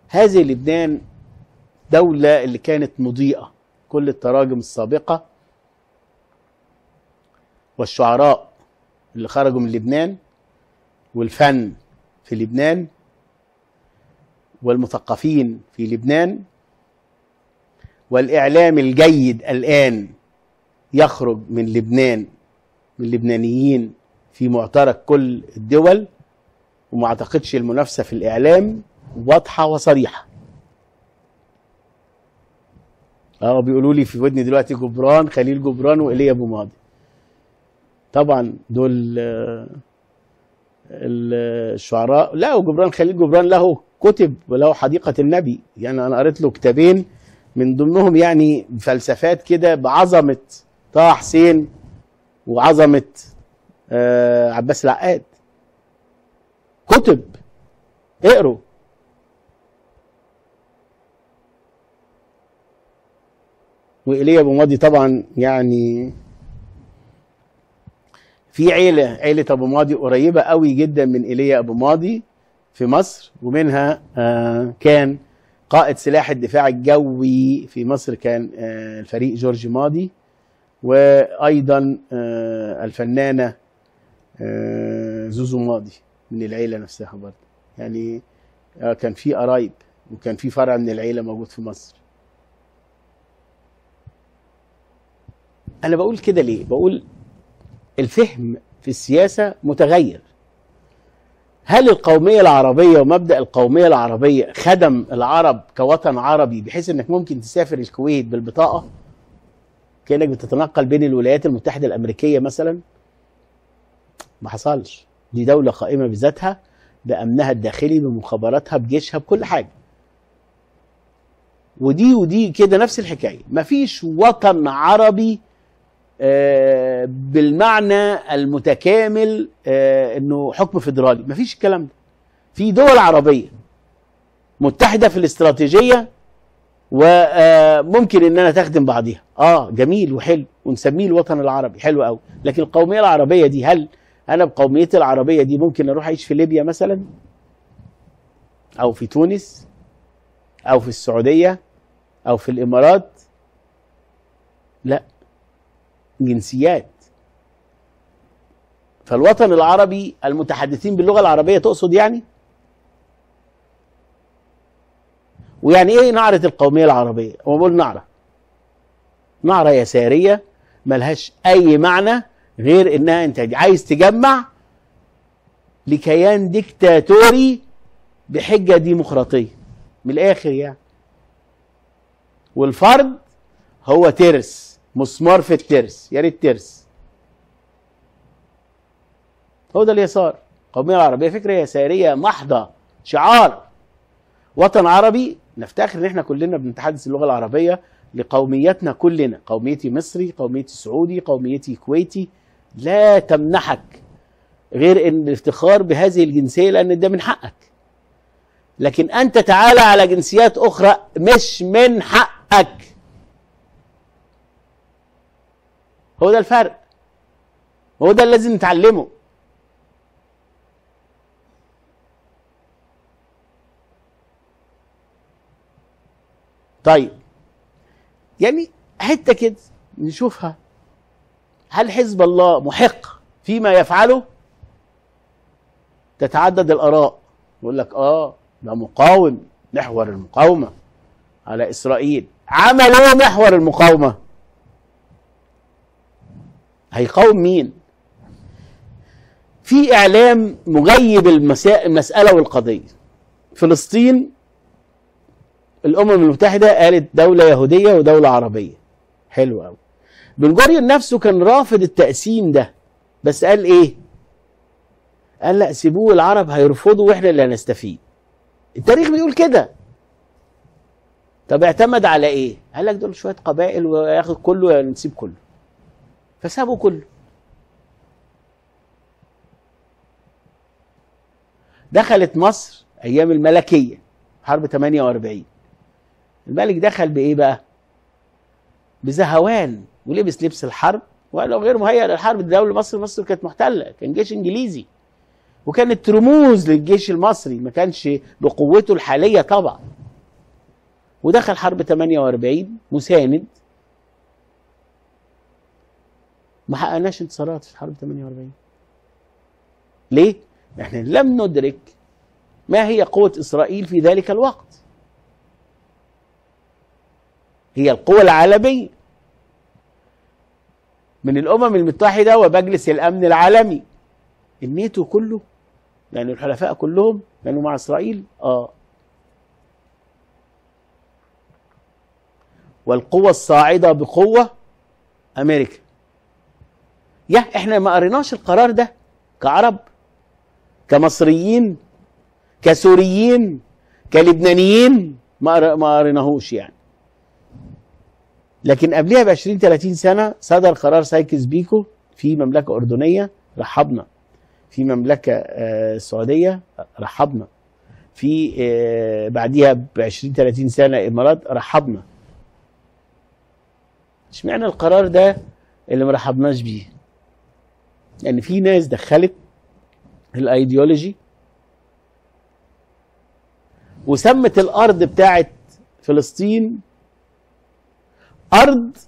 هذه لبنان دولة اللي كانت مضيئة كل التراجم السابقة والشعراء اللي خرجوا من لبنان والفن في لبنان والمثقفين في لبنان والإعلام الجيد الآن يخرج من لبنان من اللبنانيين في معترك كل الدول وما اعتقدش المنافسة في الإعلام واضحة وصريحة اه بيقولوا لي في ودني دلوقتي جبران خليل جبران وإيليا ابو ماضي طبعا دول آه، ال- الشعراء لا وجبران خليل جبران له كتب وله حديقة النبي يعني أنا قريت له كتابين من ضمنهم يعني فلسفات كده بعظمة طه حسين وعظمة آه، عباس العقاد كتب اقروا وإيليا أبو ماضي طبعا يعني في عيلة عيلة أبو ماضي قريبة قوي جدا من إيليا أبو ماضي في مصر ومنها آه، كان قائد سلاح الدفاع الجوي في مصر كان آه، الفريق جورج ماضي وأيضا آه، الفنانة آه، زوزو ماضي من العيلة نفسها برضه يعني آه، كان في قرايب وكان في فرع من العيلة موجود في مصر أنا بقول كده ليه؟ بقول الفهم في السياسة متغير هل القومية العربية ومبدأ القومية العربية خدم العرب كوطن عربي بحيث انك ممكن تسافر الكويت بالبطاقة كأنك بتتنقل بين الولايات المتحدة الأمريكية مثلا ما حصلش دي دولة قائمة بذاتها بأمنها الداخلي بمخابراتها بجيشها بكل حاجة ودي ودي كده نفس الحكاية مفيش وطن عربي آه، بالمعنى المتكامل آه، انه حكم فيدرالي مفيش الكلام ده في دول عربيه متحده في الاستراتيجيه وممكن اننا تخدم بعضها اه جميل وحلو ونسميه الوطن العربي حلو قوي لكن القوميه العربيه دي هل انا بقوميتي العربيه دي ممكن اروح اعيش في ليبيا مثلا او في تونس او في السعوديه او في الامارات لا جنسيات فالوطن العربي المتحدثين باللغه العربيه تقصد يعني ويعني ايه نعرة القوميه العربيه هو بقول نعره نعره يساريه ملهاش اي معنى غير انها انت عايز تجمع لكيان ديكتاتوري بحجه ديمقراطيه من الاخر يعني والفرد هو ترس مسمار في الترس يا ريت ترس هو ده اليسار القوميه العربيه فكره يساريه محضه شعار وطن عربي نفتخر ان احنا كلنا بنتحدث اللغه العربيه لقوميتنا كلنا قوميتي مصري قوميتي سعودي قوميتي كويتي لا تمنحك غير ان الافتخار بهذه الجنسيه لان ده من حقك لكن انت تعالى على جنسيات اخرى مش من حقك هو ده الفرق هو ده اللي لازم نتعلمه طيب يعني حته كده نشوفها هل حزب الله محق فيما يفعله تتعدد الاراء يقول لك اه ده مقاوم محور المقاومه على اسرائيل عملوا محور المقاومه هيقاوم مين في اعلام مغيب المسا- المساله والقضيه فلسطين الامم المتحده قالت دوله يهوديه ودوله عربيه حلو قوي بن جوريون نفسه كان رافض التقسيم ده بس قال ايه قال لا سيبوه العرب هيرفضوا واحنا اللي هنستفيد التاريخ بيقول كده طب اعتمد على ايه قال لك دول شويه قبائل وياخد كله يا نسيب كله فسابوا كله دخلت مصر ايام الملكيه حرب 48 الملك دخل بايه بقى بزهوان ولبس لبس الحرب وقال له غير مهيئ للحرب دي دوله مصر مصر كانت محتله كان جيش انجليزي وكانت رموز للجيش المصري ما كانش بقوته الحاليه طبعا ودخل حرب 48 مساند ما حققناش انتصارات في حرب 48 ليه؟ احنا لم ندرك ما هي قوة إسرائيل في ذلك الوقت هي القوة العالمية من الأمم المتحدة ومجلس الأمن العالمي الناتو كله يعني الحلفاء كلهم كانوا مع إسرائيل آه والقوة الصاعدة بقوة أمريكا يا احنا ما قريناش القرار ده كعرب كمصريين كسوريين كلبنانيين ما ما قريناهوش يعني لكن قبلها ب 20 30 سنه صدر قرار سايكس بيكو في مملكه اردنيه رحبنا في مملكه آه سعوديه رحبنا في آه بعديها ب 20 30 سنه امارات رحبنا اشمعنى القرار ده اللي ما رحبناش بيه يعني في ناس دخلت الايديولوجي وسمت الارض بتاعت فلسطين ارض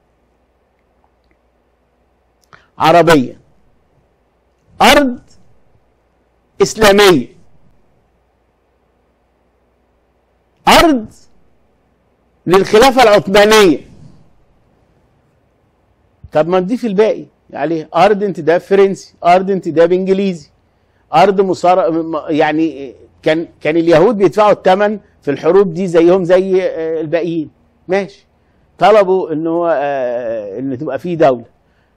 عربيه ارض اسلاميه ارض للخلافه العثمانيه طب ما نضيف الباقي عليه ارض انتداب فرنسي ارض انتداب انجليزي ارض مصار يعني كان كان اليهود بيدفعوا الثمن في الحروب دي زيهم زي الباقيين ماشي طلبوا ان هو ان تبقى في دوله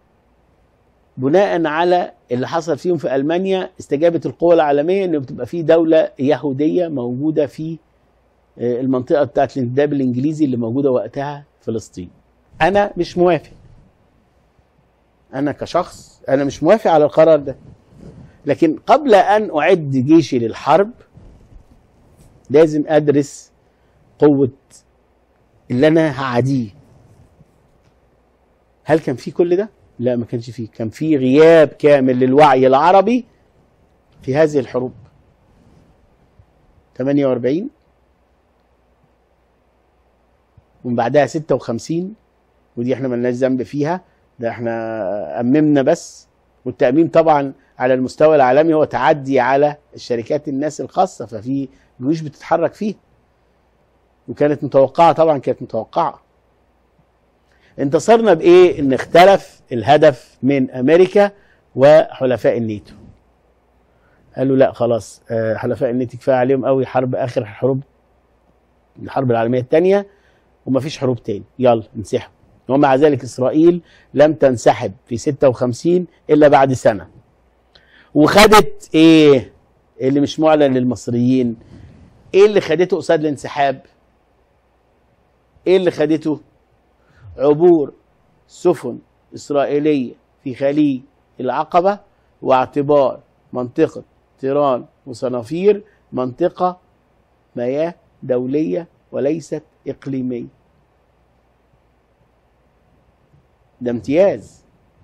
بناء على اللي حصل فيهم في المانيا استجابت القوى العالميه ان بتبقى في دوله يهوديه موجوده في المنطقه بتاعت الانتداب الانجليزي اللي موجوده وقتها فلسطين انا مش موافق انا كشخص انا مش موافق على القرار ده لكن قبل ان اعد جيشي للحرب لازم ادرس قوه اللي انا هعاديه هل كان في كل ده لا ما كانش فيه كان في غياب كامل للوعي العربي في هذه الحروب 48 ومن بعدها 56 ودي احنا ملناش ذنب فيها ده احنا أممنا بس والتأميم طبعا على المستوى العالمي هو تعدي على الشركات الناس الخاصة ففي جيوش بتتحرك فيه وكانت متوقعة طبعا كانت متوقعة انتصرنا بإيه؟ إن اختلف الهدف من أمريكا وحلفاء الناتو قالوا لا خلاص حلفاء الناتو كفايه عليهم قوي حرب اخر حروب الحرب العالميه الثانيه ومفيش حروب تاني يلا انسحبوا ومع ذلك إسرائيل لم تنسحب في 56 إلا بعد سنة وخدت إيه اللي مش معلن للمصريين إيه اللي خدته قصاد الانسحاب إيه اللي خدته عبور سفن إسرائيلية في خليج العقبة واعتبار منطقة تيران وصنافير منطقة مياه دولية وليست إقليمية ده امتياز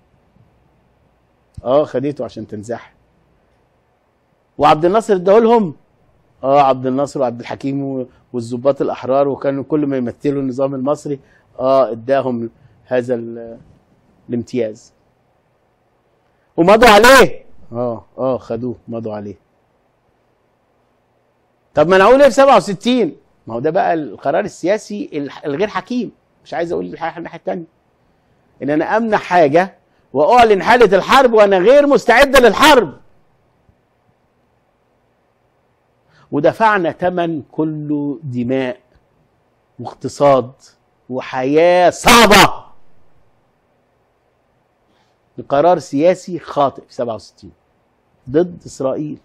اه خديته عشان تنزح وعبد الناصر اداهولهم اه عبد الناصر وعبد الحكيم والظباط الاحرار وكانوا كل ما يمثلوا النظام المصري اه اداهم هذا الامتياز ومضوا عليه اه اه خدوه مضوا عليه طب منعوه ليه في 67 ما هو ده بقى القرار السياسي الغير حكيم مش عايز اقول الناحيه الثانيه ان انا امنع حاجه واعلن حاله الحرب وانا غير مستعد للحرب ودفعنا ثمن كله دماء واقتصاد وحياه صعبه لقرار سياسي خاطئ في 67 ضد اسرائيل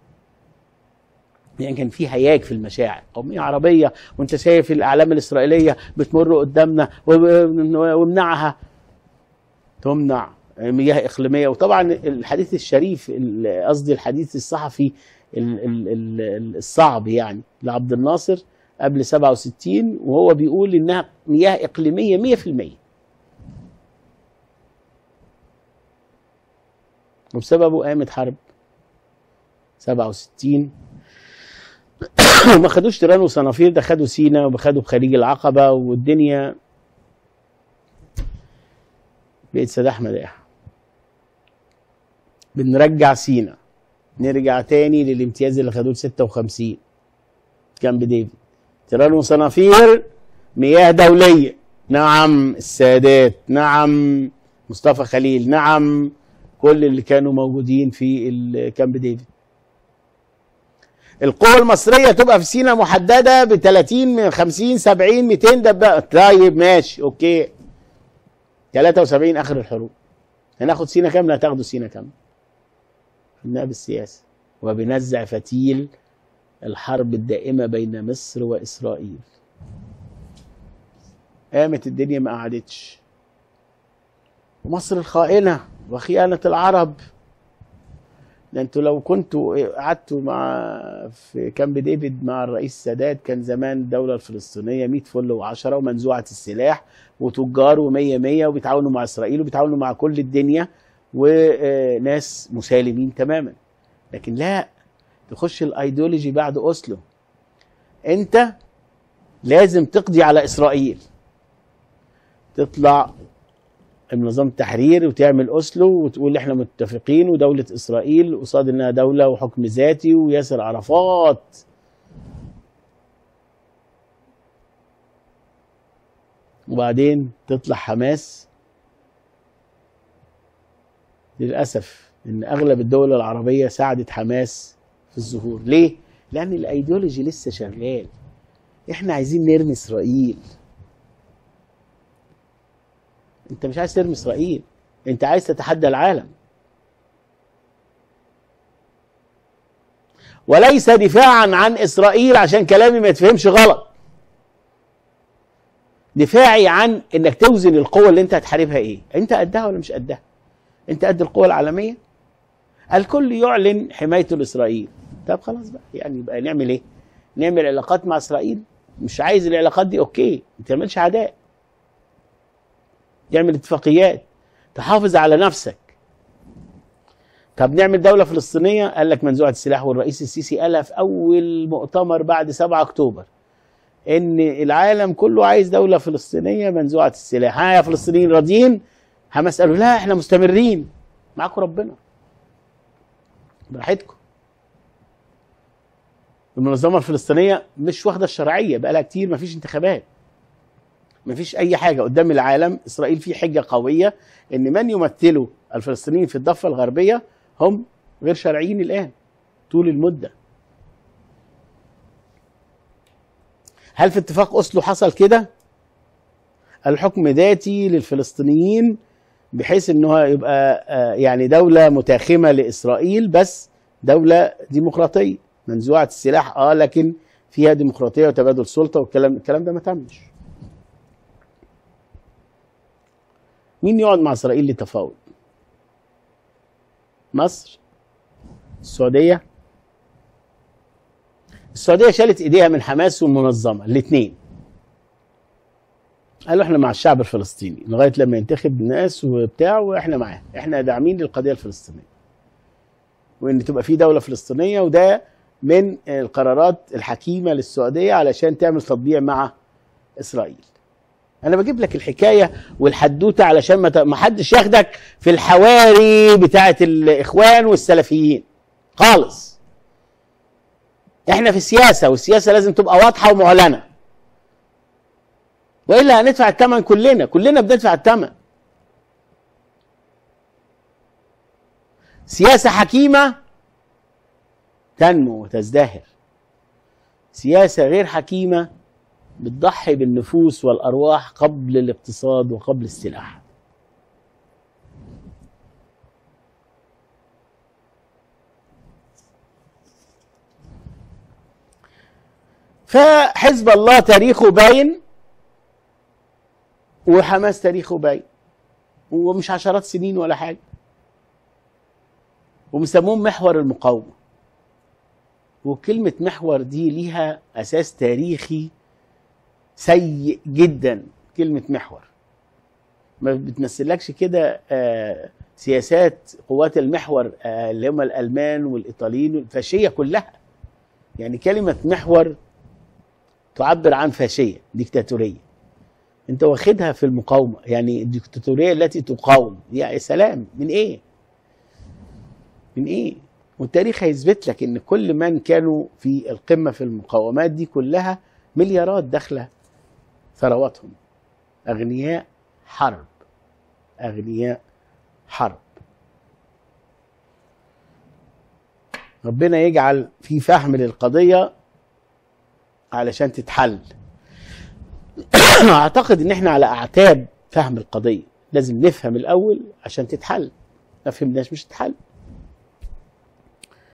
يعني كان في هياج في المشاعر قومية عربية وانت شايف الأعلام الإسرائيلية بتمر قدامنا وامنعها تمنع مياه إقليمية وطبعا الحديث الشريف قصدي الحديث الصحفي الصعب يعني لعبد الناصر قبل 67 وهو بيقول إنها مياه إقليمية 100% وبسببه قامت حرب 67 ما خدوش تيران وصنافير ده خدوا سينا وخدوا بخليج العقبة والدنيا بقت سداح مداح بنرجع سينا نرجع تاني للامتياز اللي خدوه 56 كامب ديفيد تيران وصنافير مياه دولية نعم السادات نعم مصطفى خليل نعم كل اللي كانوا موجودين في الكامب ديفيد القوة المصرية تبقى في سينا محددة ب 30 من 50 70 200 دبابة طيب ماشي اوكي 73 اخر الحروب هناخد سينا كاملة هتاخدوا سينا كاملة خدناها بالسياسة وبنزع فتيل الحرب الدائمة بين مصر وإسرائيل قامت الدنيا ما قعدتش ومصر الخائنة وخيانة العرب ده انتوا لو كنتوا قعدتوا مع في كامب ديفيد مع الرئيس السادات كان زمان الدولة الفلسطينية 100 فل و10 ومنزوعة السلاح وتجار و100 100 وبيتعاونوا مع اسرائيل وبيتعاونوا مع كل الدنيا وناس مسالمين تماما لكن لا تخش الايديولوجي بعد اوسلو انت لازم تقضي على اسرائيل تطلع النظام التحرير وتعمل اوسلو وتقول احنا متفقين ودوله اسرائيل قصاد انها دوله وحكم ذاتي وياسر عرفات وبعدين تطلع حماس للاسف ان اغلب الدول العربيه ساعدت حماس في الظهور ليه لان الايديولوجي لسه شغال احنا عايزين نرمي اسرائيل انت مش عايز ترمي اسرائيل انت عايز تتحدى العالم وليس دفاعا عن اسرائيل عشان كلامي ما يتفهمش غلط دفاعي عن انك توزن القوة اللي انت هتحاربها ايه انت قدها ولا مش قدها انت قد القوة العالمية الكل يعلن حمايته لاسرائيل طب خلاص بقى يعني يبقى نعمل ايه نعمل علاقات مع اسرائيل مش عايز العلاقات دي اوكي ما تعملش عداء تعمل اتفاقيات تحافظ على نفسك طب نعمل دولة فلسطينية قال لك منزوعة السلاح والرئيس السيسي قالها في أول مؤتمر بعد 7 أكتوبر إن العالم كله عايز دولة فلسطينية منزوعة السلاح ها يا فلسطينيين راضيين حماس قالوا لا احنا مستمرين معاكم ربنا براحتكم المنظمة الفلسطينية مش واخدة الشرعية بقالها كتير مفيش انتخابات مفيش اي حاجه قدام العالم اسرائيل في حجه قويه ان من يمثلوا الفلسطينيين في الضفه الغربيه هم غير شرعيين الان طول المده هل في اتفاق اوسلو حصل كده الحكم ذاتي للفلسطينيين بحيث انه يبقى يعني دوله متاخمه لاسرائيل بس دوله ديمقراطيه منزوعه السلاح اه لكن فيها ديمقراطيه وتبادل سلطه والكلام الكلام ده ما تمش مين يقعد مع اسرائيل لتفاوض مصر السعوديه السعوديه شالت ايديها من حماس والمنظمه الاثنين قالوا احنا مع الشعب الفلسطيني لغايه لما ينتخب ناس وبتاع واحنا معاه احنا داعمين للقضيه الفلسطينيه وان تبقى في دوله فلسطينيه وده من القرارات الحكيمه للسعوديه علشان تعمل تطبيع مع اسرائيل انا بجيب لك الحكايه والحدوته علشان ما حدش ياخدك في الحواري بتاعه الاخوان والسلفيين خالص احنا في السياسه والسياسه لازم تبقى واضحه ومعلنه والا هندفع الثمن كلنا كلنا بندفع الثمن سياسه حكيمه تنمو وتزدهر سياسه غير حكيمه بتضحي بالنفوس والارواح قبل الاقتصاد وقبل السلاح فحزب الله تاريخه باين وحماس تاريخه باين ومش عشرات سنين ولا حاجه ومسموهم محور المقاومه وكلمه محور دي ليها اساس تاريخي سيء جدا كلمة محور ما بتمثلكش كده آه سياسات قوات المحور آه اللي هم الألمان والإيطاليين الفاشية كلها يعني كلمة محور تعبر عن فاشية ديكتاتورية انت واخدها في المقاومة يعني الديكتاتورية التي تقاوم يا سلام من ايه من ايه والتاريخ هيثبت لك ان كل من كانوا في القمة في المقاومات دي كلها مليارات داخلة ثرواتهم اغنياء حرب اغنياء حرب ربنا يجعل في فهم للقضية علشان تتحل اعتقد ان احنا على اعتاب فهم القضية لازم نفهم الاول عشان تتحل ما فهمناش مش تتحل